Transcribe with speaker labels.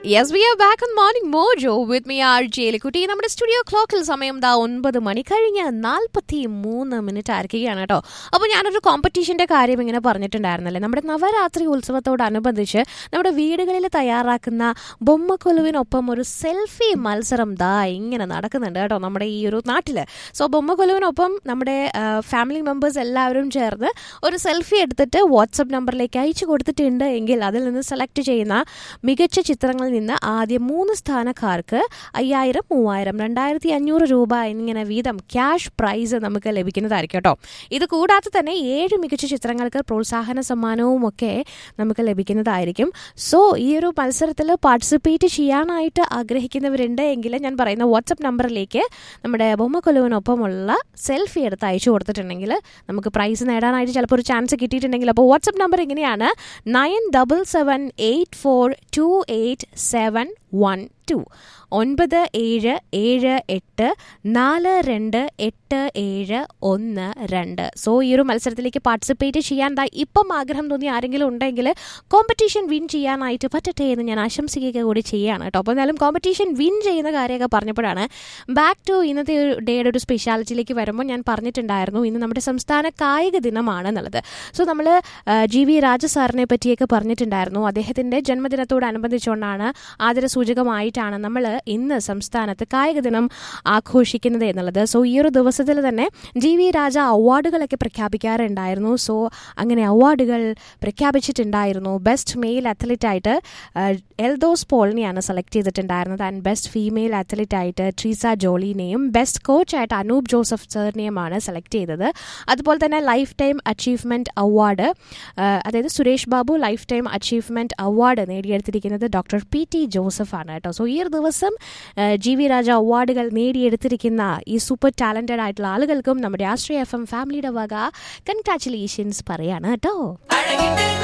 Speaker 1: yes we are back on morning mojo with me R Jailikutty നമ്മുടെ studio ക്ലോക്കിൽ സമയം ദാ ഒൻപത് മണി കഴിഞ്ഞ് നാൽപ്പത്തി മൂന്ന് മിനിറ്റ് ആയിരിക്കുകയാണ് കേട്ടോ അപ്പോൾ ഞാനൊരു കോമ്പറ്റീഷന്റെ കാര്യം ഇങ്ങനെ പറഞ്ഞിട്ടുണ്ടായിരുന്നല്ലേ നമ്മുടെ നവരാത്രി ഉത്സവത്തോടനുബന്ധിച്ച് നമ്മുടെ വീടുകളിൽ തയ്യാറാക്കുന്ന ബൊമ്മക്കൊലുവിനൊപ്പം ഒരു സെൽഫി മത്സരം ദാ ഇങ്ങനെ നടക്കുന്നുണ്ട് കേട്ടോ നമ്മുടെ ഈ ഒരു നാട്ടിൽ സോ ബൊമ്മക്കൊലുവിനൊപ്പം നമ്മുടെ ഫാമിലി മെമ്പേഴ്സ് എല്ലാവരും ചേർന്ന് ഒരു സെൽഫി എടുത്തിട്ട് വാട്സപ്പ് നമ്പറിലേക്ക് അയച്ചു കൊടുത്തിട്ടുണ്ട് എങ്കിൽ അതിൽ നിന്ന് സെലക്ട് ചെയ്യുന്ന മികച്ച ചിത്രങ്ങളിൽ നിന്ന് ആദ്യം മൂന്ന് സ്ഥാനക്കാർക്ക് അയ്യായിരം മൂവായിരം രണ്ടായിരത്തി അഞ്ഞൂറ് രൂപ എന്നിങ്ങനെ വീതം ക്യാഷ് പ്രൈസ് നമുക്ക് ലഭിക്കുന്നതായിരിക്കും കേട്ടോ ഇത് കൂടാതെ തന്നെ ഏഴ് മികച്ച ചിത്രങ്ങൾക്ക് പ്രോത്സാഹന സമ്മാനവും ഒക്കെ നമുക്ക് ലഭിക്കുന്നതായിരിക്കും സോ ഈ ഒരു മത്സരത്തിൽ പാർട്ടിസിപ്പേറ്റ് ചെയ്യാനായിട്ട് ആഗ്രഹിക്കുന്നവരുണ്ട് എങ്കിൽ ഞാൻ പറയുന്ന വാട്സപ്പ് നമ്പറിലേക്ക് നമ്മുടെ ബൊമ്മക്കൊലുവിനൊപ്പമുള്ള സെൽഫി എടുത്ത് അയച്ചു കൊടുത്തിട്ടുണ്ടെങ്കിൽ നമുക്ക് പ്രൈസ് നേടാനായിട്ട് ചിലപ്പോൾ ഒരു ചാൻസ് കിട്ടിയിട്ടുണ്ടെങ്കിൽ അപ്പോൾ വാട്സപ്പ് നമ്പർ ഇങ്ങനെയാണ് nine double seven eight four two eight seven one two ഒൻപത് ഏഴ് ഏഴ് എട്ട് നാല് രണ്ട് എട്ട് ഏഴ് ഒന്ന് രണ്ട് സോ ഈ ഒരു മത്സരത്തിലേക്ക് പാർട്ടിസിപ്പേറ്റ് ചെയ്യാൻ ദാ ഇപ്പം ആഗ്രഹം തോന്നി ആരെങ്കിലും ഉണ്ടെങ്കിൽ കോമ്പറ്റീഷൻ വിൻ ചെയ്യാനായിട്ട് പറ്റട്ടെ എന്ന് ഞാൻ ആശംസിക്കുക കൂടി ചെയ്യുകയാണ് കേട്ടോ അപ്പോൾ എന്തായാലും കോമ്പറ്റീഷൻ വിൻ ചെയ്യുന്ന കാര്യമൊക്കെ പറഞ്ഞപ്പോഴാണ് ബാക്ക് ടു ഇന്നത്തെ ഒരു ഡേയുടെ ഒരു സ്പെഷ്യാലിറ്റിയിലേക്ക് വരുമ്പോൾ ഞാൻ പറഞ്ഞിട്ടുണ്ടായിരുന്നു ഇന്ന് നമ്മുടെ സംസ്ഥാന കായിക ദിനമാണ് എന്നുള്ളത് സോ നമ്മൾ ജി വി രാജ സാറിനെ പറ്റിയൊക്കെ പറഞ്ഞിട്ടുണ്ടായിരുന്നു അദ്ദേഹത്തിൻ്റെ ജന്മദിനത്തോടനുബന്ധിച്ചുകൊണ്ടാണ് ആദരസൂചകമായിട്ടാണ് നമ്മൾ ഇന്ന് സംസ്ഥാനത്ത് കായിക ദിനം ആഘോഷിക്കുന്നത് എന്നുള്ളത് സോ ഈ ഒരു ദിവസത്തിൽ തന്നെ ജി വി രാജ അവാർഡുകളൊക്കെ പ്രഖ്യാപിക്കാറുണ്ടായിരുന്നു സോ അങ്ങനെ അവാർഡുകൾ പ്രഖ്യാപിച്ചിട്ടുണ്ടായിരുന്നു ബെസ്റ്റ് മെയിൽ അത്ലറ്റായിട്ട് എൽദോസ് പോളിനെയാണ് സെലക്ട് ചെയ്തിട്ടുണ്ടായിരുന്നത് ആൻഡ് ബെസ്റ്റ് ഫീമെയിൽ അത്ലറ്റായിട്ട് ട്രീസ ജോളിനെയും ബെസ്റ്റ് കോച്ചായിട്ട് അനൂപ് ജോസഫ് സാറിനെയുമാണ് സെലക്ട് ചെയ്തത് അതുപോലെ തന്നെ ലൈഫ് ടൈം അച്ചീവ്മെൻറ്റ് അവാർഡ് അതായത് Suresh Babu lifetime achievement award നേടിയെടുത്തിരിക്കുന്നത് ഡോക്ടർ പി ടി ജോസഫ് ആണ് കേട്ടോ സോ ഈ ഒരു ദിവസം ജി വി രാജ അവാർഡുകൾ നേടിയെടുത്തിരിക്കുന്ന ഈ സൂപ്പർ ടാലന്റഡ് ആയിട്ടുള്ള ആളുകൾക്കും നമ്മുടെ ആശ്രയ എഫ് എം ഫാമിലിയുടെ വക കൺഗ്രാറ്റുലേഷൻസ് പറയാണ് കേട്ടോ